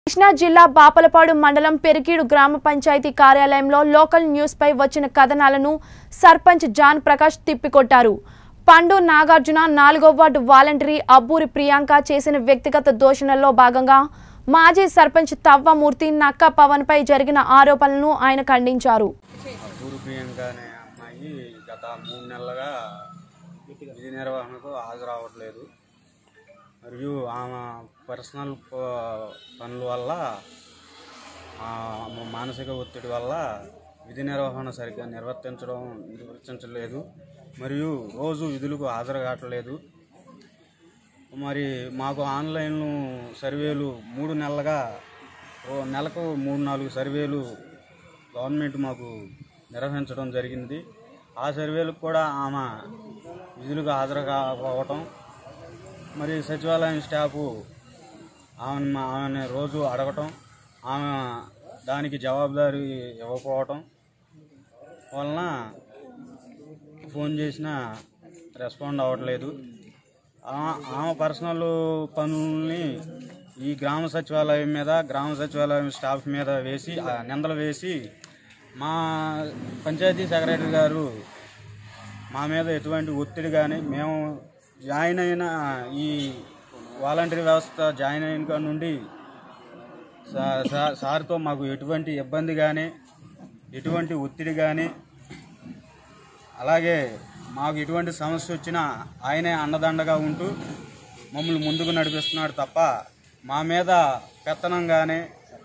కృష్ణా జిల్లా బాపలపాడు మండలం పెరికీడు గ్రామ పంచాయతీ కార్యాలయంలో లోకల్ న్యూస్ పై వచ్చిన కథనాలను సర్పంచ్ జాన్ ప్రకాష్ తిప్పికొట్టారు పండు నాగార్జున నాలుగో వార్డు వాలంటరీ అబ్బూరి ప్రియాంక చేసిన వ్యక్తిగత దూషణల్లో భాగంగా మాజీ సర్పంచ్ తవ్వమూర్తి నక్క పవన్ పై జరిగిన ఆరోపణలను ఆయన ఖండించారు పూరు ప్రియాంక అనే అమ్మాయి గత మూడు నెలలుగా విధి నిర్వహణకు హాజరవ్వట్లేదు మరియు ఆమె పర్సనల్ ప- పనుల వల్ల ఆ, ఆమె మానసిక ఒత్తిడి వల్ల విధి నిర్వహణ సరిగ్గా నిర్వర్తించడం నిర్వర్తించలేదు మరియు రోజు విధులకు హాజరు కావట్లేదు మరి మాకు ఆన్లైన్ సర్వేలు మూడు నెలలుగా ఓ నెలకు మూడు నాలుగు సర్వేలు గవర్నమెంట్ మాకు నిర్వహించడం జరిగింది ఆ సర్వేలకు కూడా ఆమె విధులకు హాజరు కాకపోవటం మరి సచివాలయం స్టాఫు ఆమెను మా- ఆమెను రోజు అడగటం ఆమె దానికి జవాబుదారీ ఇవ్వకపోవటం వలన ఫోన్ చేసినా రెస్పాండ్ అవ్వట్లేదు ఆ- ఆమె పర్సనల్ పనుల్ని ఈ గ్రామ సచివాలయం మీద గ్రామ సచివాలయం స్టాఫ్ మీద వేసి ఆ నిందలు వేసి మా పంచాయతీ సెక్రటరీ గారు మా మీద ఎటువంటి ఒత్తిడి కానీ మేము జాయిన్ అయిన ఈ వాలంటరీ వ్యవస్థ జాయిన్ అయిన కాడ నుండి సా- సా- సార్తో మాకు ఎటువంటి ఇబ్బంది కానీ ఎటువంటి ఒత్తిడి కానీ అలాగే మాకు ఎటువంటి సమస్య వచ్చినా ఆయనే అండదండగా ఉంటూ మమ్మల్ని ముందుకు నడిపిస్తున్నాడు తప్ప మా మీద పెత్తనం కానీ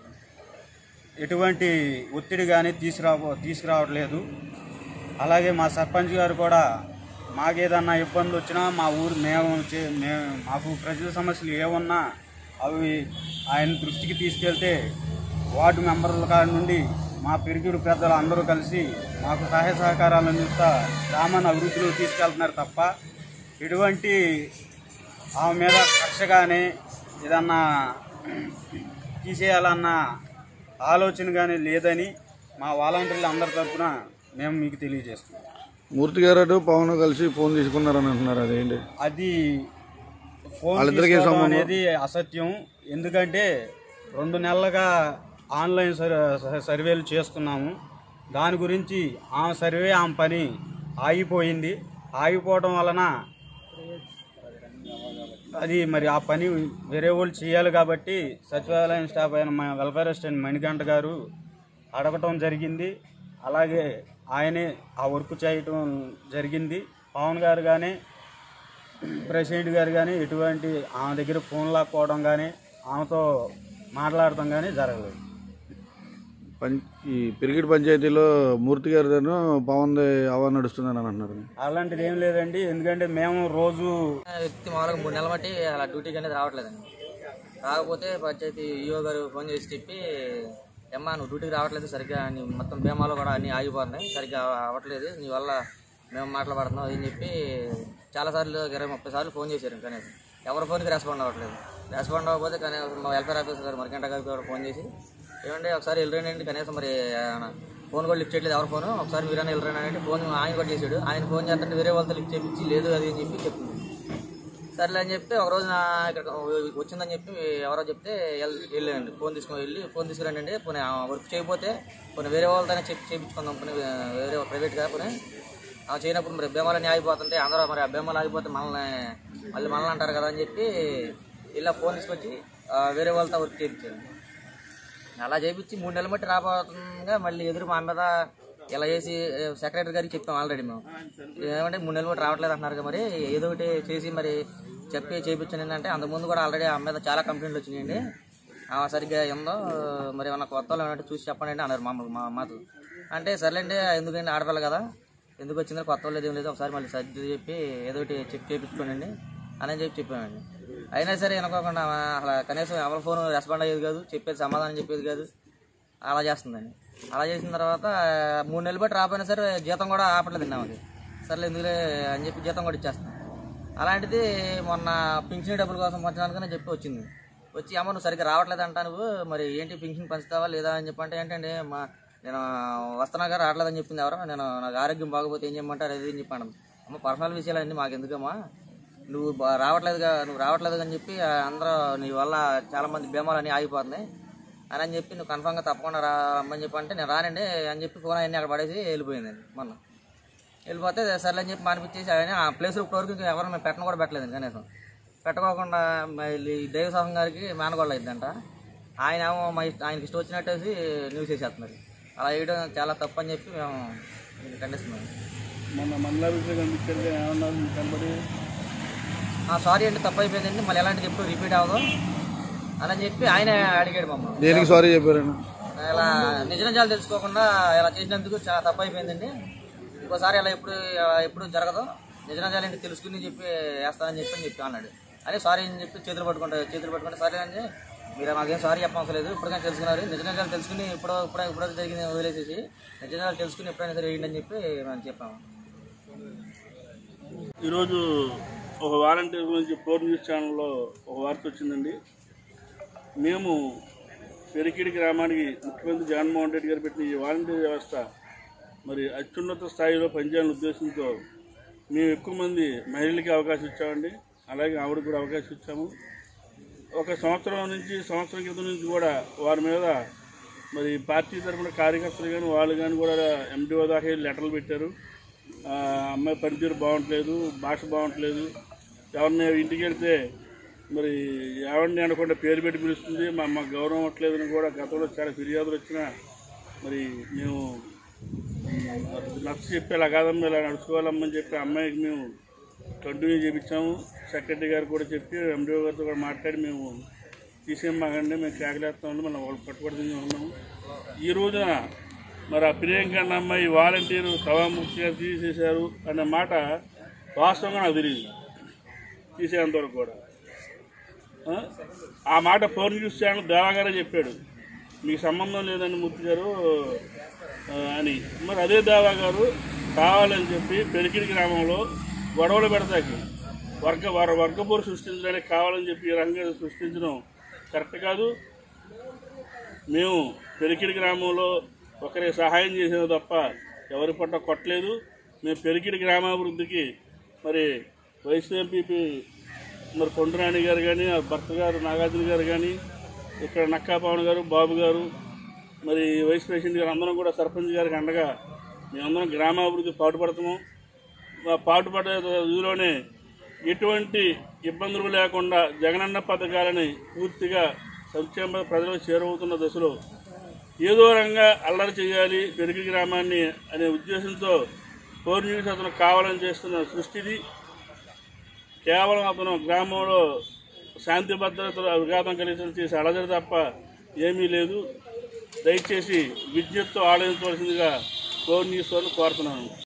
ఎటువంటి ఒత్తిడి కానీ తీసుకురా తీసుకురావట్లేదు అలాగే మా సర్పంచ్ గారు కూడా మాకేదన్నా ఇబ్బంది వచ్చినా మా ఊరు మేము చే- మేము మాకు ప్రజల సమస్యలు ఏమున్నా అవి ఆయన దృష్టికి తీసుకెళ్తే వార్డు మెంబర్ల కాడి నుండి మా పెరిగిడు పెద్దలు అందరూ కలిసి మాకు సహాయ సహకారాలు అందిస్తా గ్రామాన్ని అభివృద్ధిలో తీసుకెళ్తున్నారు తప్ప ఎటువంటి ఆమె మీద కక్ష కానీ ఏదన్నా తీసేయాలన్న ఆలోచన కానీ లేదని మా వాలంటీర్లు అందరి తరఫున మేము మీకు తెలియజేస్తున్నాం మూర్తి గారు పవన్ కలిసి ఫోన్ తీసుకున్నారని అంటున్నారు అదేంటి అది ఫోన్ వాళ్ళిద్దరికీ తీసుకోవడం సంబంధం? అనేది అసత్యం ఎందుకంటే రెండు నెలలుగా ఆన్లైన్ సర్- సర్వేలు చేస్తున్నాము దాని గురించి ఆమె సర్వే ఆమె పని ఆగిపోయింది ఆగిపోవడం వలన అది మరి ఆ పని వేరే వాళ్ళు చేయాలి కాబట్టి సచివాలయం స్టాఫ్ అయిన మా వెల్ఫేర్ అసిస్టెంట్ మణికంఠ గారు అడగటం జరిగింది అలాగే ఆయనే ఆ వర్క్ చేయటం జరిగింది పవన్ గారు కానీ ప్రెసిడెంట్ గారు కానీ ఎటువంటి ఆమె దగ్గర ఫోన్ లాక్కోవడం కానీ ఆమెతో మాట్లాడటం కానీ జరగలేదు పం ఈ పిరిగిడి పంచాయతీలో మూర్తి గారిదేనో పవన్ అవా నడుస్తుందని అంటున్నారు అలాంటిది ఏం లేదండి ఎందుకంటే మేము రోజు వ్యక్తి మామూలుగా మూడు నెలల బట్టి అలా డ్యూటీకి అనేది రావట్లేదండి రాకపోతే పంచాయతీ ఈఓ గారు ఫోన్ చేసి చెప్పి ఏమ్మా నువ్వు డ్యూటీకి రావట్లేదు సరిగ్గా నీ మొత్తం బీమాలో కూడా అన్నీ ఆగిపోతున్నాయి సరిగ్గా అవ్వట్లేదు నీ వల్ల మేము మాట్లాడుతున్నాం అని చెప్పి చాలాసార్లు ఇరవై ముప్పై సార్లు ఫోన్ చేశారు కనీసం ఎవరి ఫోన్కి రెస్పాండ్ అవ్వట్లేదు రెస్పాండ్ అవ్వకపోతే కనీసం మా వెల్ఫేర్ ఆఫీసర్ గారు మరికంట గారికి కూడా ఫోన్ చేసి ఏమంటే ఒకసారి వెళ్ళరండి కనీసం మరి ఆయన ఫోన్ కూడా లిఫ్ట్ చేయట్లేదు ఎవరి ఫోన్ ఒకసారి మీరైనా వెళ్ళరండి అంటే ఫోన్ ఆయన కూడా చేశాడు ఆయన ఫోన్ చేస్తుంటే వేరే వాళ్ళతో లిఫ్ట్ చేపించి లేదు అది అని చెప్పి చెప్తుంది సర్లే అని చెప్తే ఒక రోజు నా ఇక్కడ వచ్చిందని చెప్పి ఎవరో చెప్తే వెళ్- వెళ్ళానండి ఫోన్ తీసుకొని వెళ్ళి ఫోన్ తీసుకురండి అంటే పోనీ ఆ వర్క్ చేయకపోతే పోనీ వేరే వాళ్ళతోనే చెప్పి చేయించుకుందాం పోనీ వేరే ప్రైవేట్గా పోనీ ఆ చేయనప్పుడు మరి బీమాలన్నీ ఆగిపోతుంటే అందరూ మరి ఆ బీమాలు ఆగిపోతే మనల్ని మళ్ళీ మనల్ని అంటారు కదా అని చెప్పి ఇలా ఫోన్ తీసుకొచ్చి ఆ, వేరే వాళ్ళతో వర్క్ చేయించాను అలా చేయించి మూడు నెలలు బట్టి రాబోతుండగా మళ్ళీ ఎదురు మా మీద ఇలా చేసి సెక్రటరీ గారికి చెప్పాం ఆల్రెడీ మేము ఏమంటే మూడు నెలలు బట్టి రావట్లేదు అంటున్నారు కదా మరి ఏదో ఒకటి చేసి మరి చెప్పి చేయించాను అంటే అంతకుముందు కూడా ఆల్రెడీ ఆమె మీద చాలా కంప్లైంట్లు వచ్చినాయండి ఆమె సరిగ్గా ఏందో మరి ఏమన్నా కొత్త వాళ్ళు ఏమంటే చూసి చెప్పండి అండి అన్నారు మామూలు మా మాతో అంటే సర్లేండి ఎందుకండి ఆడపిల్ల కదా ఎందుకు వచ్చిందో కొత్త వాళ్ళు ఏం లేదు ఒకసారి మళ్ళీ సర్ది చెప్పి ఏదో ఒకటి చెక్ చేయించుకోండి అని చెప్పి చెప్పామండి అయినా సరే అనుకోకుండా ఆమె అసలు కనీసం ఎవరి ఫోన్ రెస్పాండ్ అయ్యేది కాదు చెప్పేది సమాధానం చెప్పేది కాదు అలా చేస్తుందండి అలా చేసిన తర్వాత మూడు నెలలు బట్టి రాపోయినా సరే జీతం కూడా ఆపట్లేదండి ఆమెకి సర్లే ఎందుకులే అని చెప్పి జీతం కూడా ఇచ్చేస్తాం అలాంటిది మొన్న పింఛన్ డబ్బుల కోసం పంచడానికనే చెప్పి వచ్చింది వచ్చి అమ్మ నువ్వు సరిగ్గా రావట్లేదు అంటా నువ్వు మరి ఏంటి పింఛన్ పంచుతావా లేదా అని చెప్పంటే ఏంటంటే మా నేను వస్తున్నాగా రావట్లేదని చెప్పింది ఎవరో నేను నాకు ఆరోగ్యం బాగోపోతే ఏం చేయమంటారు అది అని చెప్పాను అమ్మ పర్సనల్ విషయాలన్నీ మాకు ఎందుకమ్మా నువ్వు బా- రావట్లేదుగా నువ్వు రావట్లేదు అని చెప్పి ఆ, అందరూ నీ వల్ల చాలా మంది బీమాలు అన్నీ ఆగిపోతున్నాయి అని అని చెప్పి నువ్వు కన్ఫామ్గా తప్పకుండా రా రమ్మని చెప్పి అంటే నేను రానండి అని చెప్పి ఫోన్ అవన్నీ అక్కడ పడేసి వెళ్ళిపోయిందండి మొన్న వెళ్ళిపోతే సర్లే అని చెప్పి మానిపించేసి ఆయన ఆ ప్లేస్లో ఇప్పటివరకు ఇంకా ఎవరు మేము పెట్టను కూడా పెట్టలేదండి కనీసం పెట్టుకోకుండా మళ్ళీ దైవ సాహం గారికి మేనగోళ్ళు అయిద్దంట ఆయన ఏమో మా ఇష్ట- ఆయనకి ఇష్టం వచ్చినట్టేసి న్యూస్ వేసేస్తున్నారు అలా వేయడం చాలా తప్పు అని చెప్పి మేము దీన్ని ఖండిస్తున్నాం మొన్న మండలాభిషేకం కనిపించారు ఏమన్నారు మీకు కనబడి సారీ అండి తప్పు అయిపోయిందండి మళ్ళీ ఎలాంటిది ఎప్పుడు రిపీట్ అవ్వదు అని చెప్పి ఆయన అడిగాడు మమ్మల్ని దేనికి సారీ చెప్పారన్న ఇలా నిజ నిజాలు తెలుసుకోకుండా ఇలా చేసినందుకు చాలా తప్పు అయిపోయిందండి ఇంకోసారి ఇలా ఎప్పుడు ఎప్పుడు జరగదు నిజ నిజాలు ఏంటి తెలుసుకుని చెప్పి వేస్తానని చెప్పి అని చెప్పి అన్నాడు అని సారీ అని చెప్పి చేతులు పట్టుకుంటే చేతులు పట్టుకుంటే సరే అని మీరు మాకేం సారీ చెప్పవసరం లేదు ఇప్పటికైనా తెలుసుకున్నారు నిజ నిజాలు తెలుసుకుని ఇప్పుడు ఇప్పుడు ఇప్పుడు జరిగింది వదిలేసేసి నిజ నిజాలు తెలుసుకుని ఎప్పుడైనా సరే వేయండి అని చెప్పి మేము చెప్పాము ఈరోజు ఒక వాలంటీర్ గురించి ఫోర్ న్యూస్ ఛానల్లో ఒక వార్త వచ్చిందండి మేము పెరికిడి గ్రామానికి ముఖ్యమంత్రి జగన్మోహన్ రెడ్డి గారు పెట్టిన ఈ వాలంటీర్ వ్యవస్థ మరి అత్యున్నత స్థాయిలో పనిచేయాలని ఉద్దేశంతో మేము ఎక్కువ మంది మహిళలకి అవకాశం ఇచ్చామండి అలాగే ఆవిడకి కూడా అవకాశం ఇచ్చాము ఒక సంవత్సరం నుంచి సంవత్సరం క్రితం నుంచి కూడా వారి మీద మరి పార్టీ తరఫున కార్యకర్తలు కానీ వాళ్ళు కానీ కూడా ఎండిఓ దాకా వెళ్ళి లెటర్లు పెట్టారు ఆ, అమ్మాయి పనితీరు బాగుంటలేదు భాష బాగుంటలేదు ఎవరిని ఇంటికి వెళ్తే మరి ఎవరిని అనకుండా పేరు పెట్టి పిలుస్తుంది మా అమ్మ గౌరవం అవ్వట్లేదని కూడా గతంలో చాలా ఫిర్యాదులు వచ్చినా మరి మేము నచ్చ చెప్పి ఇలా కాదమ్మా ఇలా నడుచుకోవాలమ్మని చెప్పి ఆ అమ్మాయికి మేము కంటిన్యూ చేయించాము సెక్రటరీ గారు కూడా చెప్పి ఎండిఓ గారితో కూడా మాట్లాడి మేము తీసేయమాగండి మేము కేకలేస్తామని మనం వాళ్ళు పట్టుబడి ఉన్నాము ఈ రోజున మరి ఆ ప్రియాంక అన్న అమ్మాయి వాలంటీరు సభాముఖిగా తీసేశారు అనే మాట వాస్తవంగా నాకు తెలియదు తీసేంతవరకు కూడా ఆ? ఆ మాట ఫోన్ న్యూస్ ఛానల్ దేవాగారే చెప్పాడు మీకు సంబంధం లేదండి మూర్తి గారు ఆ, అని మరి అదే దేవా గారు కావాలని చెప్పి పెరికిడి గ్రామంలో గొడవలు పెడతాకి వర్గ వర వర్గపోరు సృష్టించడానికి కావాలని చెప్పి ఈ రంగం సృష్టించడం కరెక్ట్ కాదు మేము పెరికిడి గ్రామంలో ఒకరికి సహాయం చేసేది తప్ప ఎవరి పట్ల కొట్టలేదు మేము పెరికిడి గ్రామాభివృద్ధికి మరి వైసీపీ మరి కొండరాణి గారు కానీ ఆ భర్త గారు నాగార్జున గారు కానీ ఇక్కడ నక్కా పవన్ గారు బాబు గారు మరి వైస్ ప్రెసిడెంట్ గారు అందరం కూడా సర్పంచ్ గారికి అండగా మేమందరం గ్రామాభివృద్ధి పాటుపడతాము ఆ పాటుపడే ఇదిలోనే ఎటువంటి ఇబ్బందులు లేకుండా జగనన్న పథకాలని పూర్తిగా సంక్షేమ ప్రజలకు చేరువవుతున్న దశలో ఏదో రంగా అల్లరి చేయాలి పెరిగి గ్రామాన్ని అనే ఉద్దేశంతో ఫోర్ న్యూస్ అతను కావాలని చేస్తున్న సృష్టిది కేవలం అతను గ్రామంలో శాంతి భద్రతలు విఘాతం కలిగించడం చేసే అలజడి తప్ప ఏమీ లేదు దయచేసి విద్యుత్తో ఆలోచించవలసిందిగా ఫోర్ న్యూస్ వాళ్ళు కోరుతున్నాను